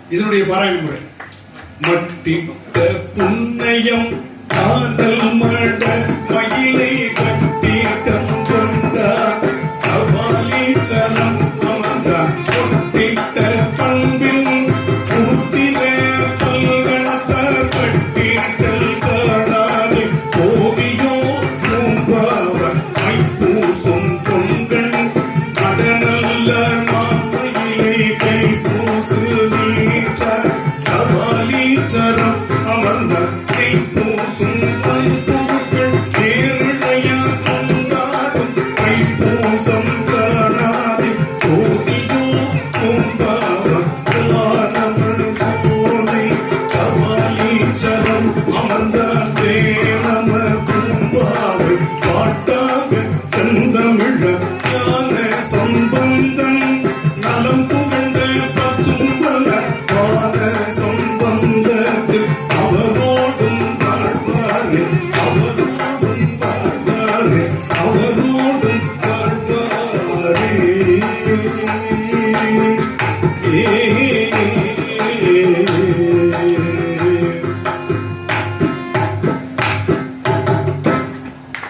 இதனுடைய பாராயண முறை மட்டிட்ட புன்னயம் காதல் மட மயிலை கட்டிட்டம் கொண்டார் கபாலீச்சரம் அமர்ந்தார் கொட்டிட்ட பண்பில் கூத்திர பல்கணத்தார் கட்டிட்டல் காணாது கோவியோ பூம்பாவர் ஐப்பூசும் பொங்கல் கடனல்ல மாமையிலே கை பூசு நீட்டார் கபாலீச்சரம் அமர்ந்த கை பூசும் பொன்பொருட்கள் நேரடையா கொண்டாடும் தைப்பூசம் காணாது கோதியோ கும்பாவ நம சோலை கபாலீச்சரம் அமர்ந்த தேனம கும்பாவை பாட்டாக செந்தமிழ ஞான சம்பந்தன் நலம் புகழ்ந்த பத்தும்பல பாத சம்பந்தத்தில் அவரோடும் வாழ்வாரே அவரோடும் வாழ்வாரே அவரோடும் வாழ்வாரே